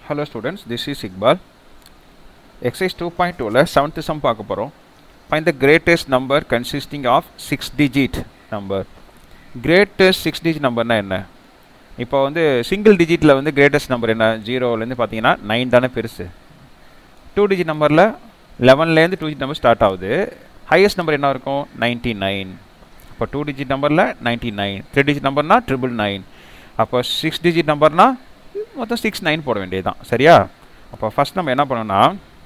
Hello students, this is Iqbal. Exercise 2.2ல 7th sum பார்க்க போகிறோம் Find the greatest number consisting of 6 digit number. Greatest 6 digit numberனா என்ன இப்போ வந்து single டிஜிட்டில் வந்து greatest number என்ன ஜீரோலேருந்து பார்த்தீங்கன்னா நைன் தானே பெருசு டூ டிஜிட் நம்பரில் லெவன்லேருந்து டூ டிஜிட் நம்பர் ஸ்டார்ட் ஆகுது ஹையஸ்ட் நம்பர் என்ன இருக்கும் நைன்ட்டி நைன் இப்போ டூ டிஜிட் நம்பரில் நைன்ட்டி நைன் த்ரீ டிஜிட் நம்பர்னா ட்ரிபிள் நைன் அப்போ சிக்ஸ் டிஜிட் நம்பர்னா மொத்தம் சிக்ஸ் நைன் போட வேண்டியது தான் சரியா அப்போ ஃபஸ்ட் நம்ம என்ன பண்ணோம்னா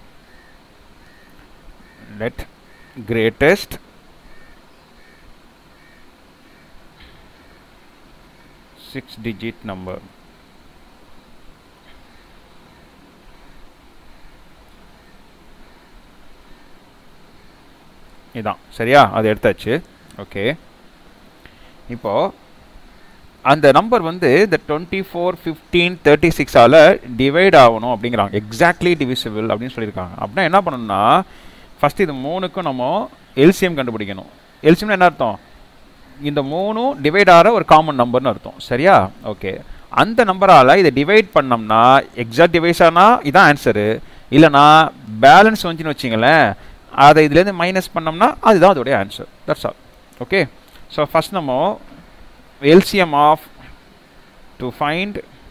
let greatest six digit number இதான் சரியா அது எடுத்தாச்சு ஓகே இப்போது அந்த நம்பர் வந்து இந்த டுவெண்ட்டி ஃபோர் ஃபிஃப்டீன் தேர்ட்டி சிக்ஸால் டிவைட் ஆகணும் அப்படிங்கிறாங்க எக்ஸாக்ட்லி டிவிசிபிள் அப்படின்னு சொல்லியிருக்காங்க அப்படின்னா என்ன பண்ணணும்னா ஃபஸ்ட் இது மூணுக்கும் நம்ம எல்சிஎம் கண்டுபிடிக்கணும் எல்சிஎம்னா என்ன அர்த்தம் இந்த மூணும் டிவைட் ஆகிற ஒரு காமன் நம்பர்னு அர்த்தம் சரியா ஓகே அந்த நம்பரால் இதை டிவைட் பண்ணோம்னா எக்ஸாக்ட் டிவைஸ் ஆனால் இதான் ஆன்சரு இல்லைனா பேலன்ஸ் வந்துச்சுன்னு வச்சிங்களேன் அதை இதுலேருந்து மைனஸ் பண்ணோம்னா அதுதான் அதோடைய answer that's all okay so first நம்ம LCM of to find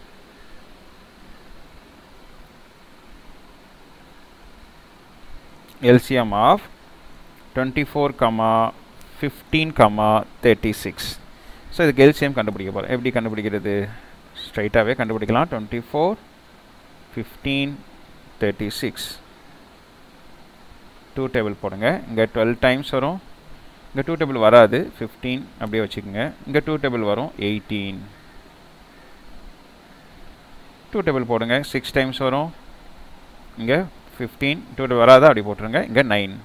LCM of 24 comma 15 comma 36 so இதுக்கு LCM கண்டுபிடிக்க போகிறோம் எப்படி கண்டுபிடிக்கிறது ஸ்ட்ரைட்டாகவே கண்டுபிடிக்கலாம் twenty four fifteen thirty six two table போடுங்க இங்கே டுவெல் டைம்ஸ் வரும் இங்கே டூ டேபிள் வராது ஃபிஃப்டீன் அப்படியே வச்சுக்கோங்க இங்கே டூ டேபிள் வரும் எயிட்டீன் டூ டேபிள் போடுங்க சிக்ஸ் டைம்ஸ் வரும் இங்கே ஃபிஃப்டீன் டூ டேபிள் வராதா அப்படி போட்டுருங்க இங்கே நைன்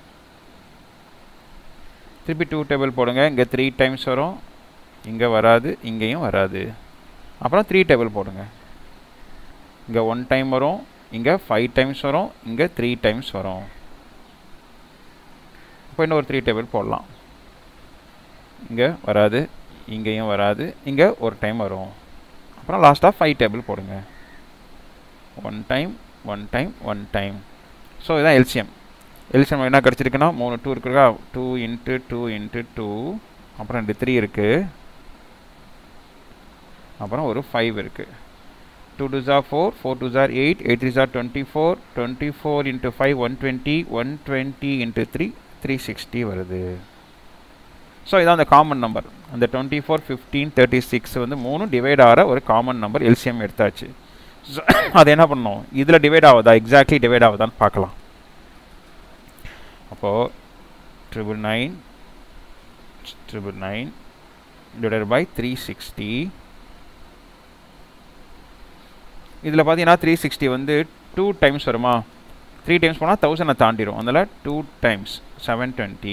திருப்பி டூ டேபிள் போடுங்க இங்கே த்ரீ டைம்ஸ் வரும் இங்கே வராது இங்கேயும் வராது அப்புறம் த்ரீ டேபிள் போடுங்க இங்கே ஒன் டைம் வரும் இங்கே ஃபைவ் டைம்ஸ் வரும் இங்கே த்ரீ டைம்ஸ் வரும் இப்போ இன்னும் ஒரு த்ரீ டேபிள் போடலாம் இங்கே வராது இங்கேயும் வராது இங்கே ஒரு டைம் வரும் அப்புறம் லாஸ்ட்டாக ஃபைவ் டேபிள் போடுங்க one time one time one time so இதுதான் எல்சிஎம் எல்சிஎம் என்ன கிடச்சிருக்குன்னா மூணு டூ இருக்குக்கா two into two into two அப்புறம் ரெண்டு த்ரீ இருக்குது அப்புறம் ஒரு ஃபைவ் இருக்குது டூ டூ ஜார் ஃபோர் ஃபோர் டூ ஜார் எயிட் எயிட் த்ரீ ஜார் twenty four twenty four into five one twenty one twenty into three three sixty வருது ஸோ இதான் அந்த காமன் நம்பர் அந்த twenty four fifteen thirty six வந்து மூணு டிவைட் ஆகிற ஒரு காமன் நம்பர் எல்சிஎம் எடுத்தாச்சு ஸோ அது என்ன பண்ணணும் இதில் டிவைட் ஆகுதா எக்ஸாக்ட்லி டிவைட் ஆகுதான்னு பார்க்கலாம் அப்போது triple nine triple nine divide by three sixty இதில் பார்த்தீங்கன்னா த்ரீ சிக்ஸ்டி வந்து டூ டைம்ஸ் வருமா த்ரீ டைம்ஸ் போனால் தௌசண்டை தாண்டிடும் அதில் டூ டைம்ஸ் செவன் டுவெண்ட்டி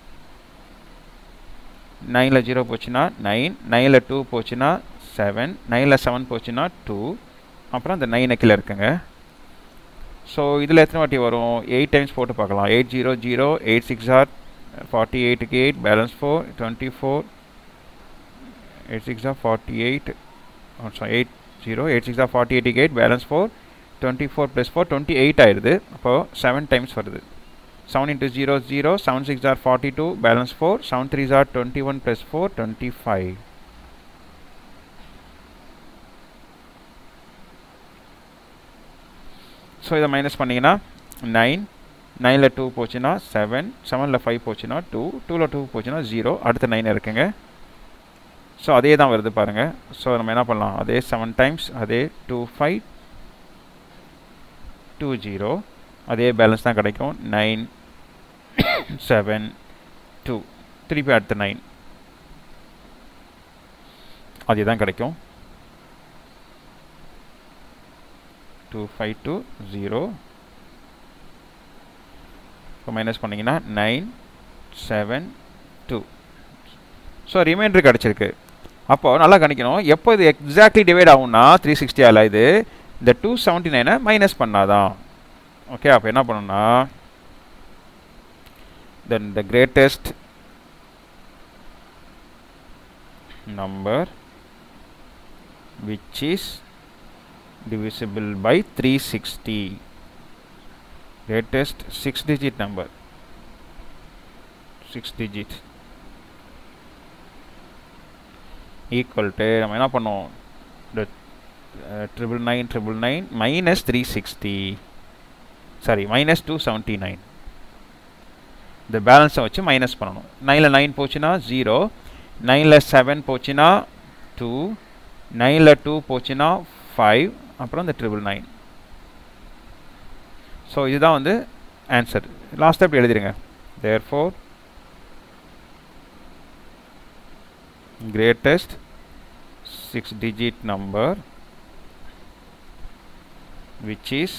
நைனில் ஜீரோ போச்சுன்னா நைன் நைனில் டூ போச்சுன்னா செவன் நைனில் செவன் போச்சுன்னா டூ அப்புறம் இந்த நைன் கீழே இருக்குங்க ஸோ இதில் எத்தனை வாட்டி வரும் எயிட் டைம்ஸ் போட்டு பார்க்கலாம் eight zero zero eight six are forty எயிட்டுக்கு eight balance four twenty four eight six are forty eight eight zero eight six are forty எயிட்டுக்கு eight balance four twenty four plus four twenty eight ஆயிடுது அப்போது seven times வருது seven into zero zero seven six are forty two balance four seven three are twenty one plus four twenty five so இதை minus பண்ணிங்கன்னா nine நைனில் two போச்சுன்னா seven செவனில் five போச்சுன்னா two டூவில் டூ போச்சுன்னா ஜீரோ அடுத்த நைன் இருக்குங்க ஸோ அதே தான் வருது பாருங்கள் ஸோ நம்ம என்ன பண்ணலாம் அதே செவன் டைம்ஸ் அதே டூ ஃபைவ் டூ ஜீரோ அதே பேலன்ஸ் தான் கிடைக்கும் நைன் செவன் டூ திருப்பி அடுத்த நைன் அதே தான் கிடைக்கும் டூ ஃபைவ் டூ ஜீரோ இப்போ மைனஸ் பண்ணிங்கன்னா nine seven two so reminder கிடச்சிருக்கு அப்போது நல்லா கணிக்கணும் எப்போ இது எக்ஸாக்ட்லி டிவைட் ஆகும்னா த்ரீ சிக்ஸ்டியால் இது இந்த டூ செவன்ட்டி நைனை மைனஸ் பண்ணாதான் ஓகே அப்போ என்ன பண்ணணும்னா then the greatest number which is divisible by 360 greatest 6 digit number 6 digit equal to நம்ம என்ன பண்ணோம் the triple nine triple nine minus three sixty sorry minus two seventy nine இந்த பேலன்ஸை வச்சு மைனஸ் பண்ணணும் நைனில் நைன் போச்சுன்னா ஜீரோ நைனில் செவன் போச்சுன்னா டூ நைனில் டூ போச்சுன்னா ஃபைவ் அப்புறம் இந்த ட்ரிபிள் நைன் ஸோ இதுதான் வந்து ஆன்சர் லாஸ்ட்டாக இப்படி எழுதிருங்க therefore greatest 6 digit number which is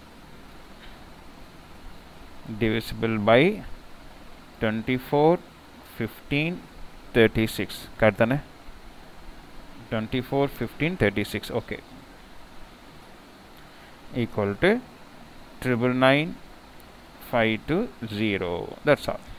divisible by 24 15 36 correct தானே 24 15 36 okay equal to triple nine five to zero that's all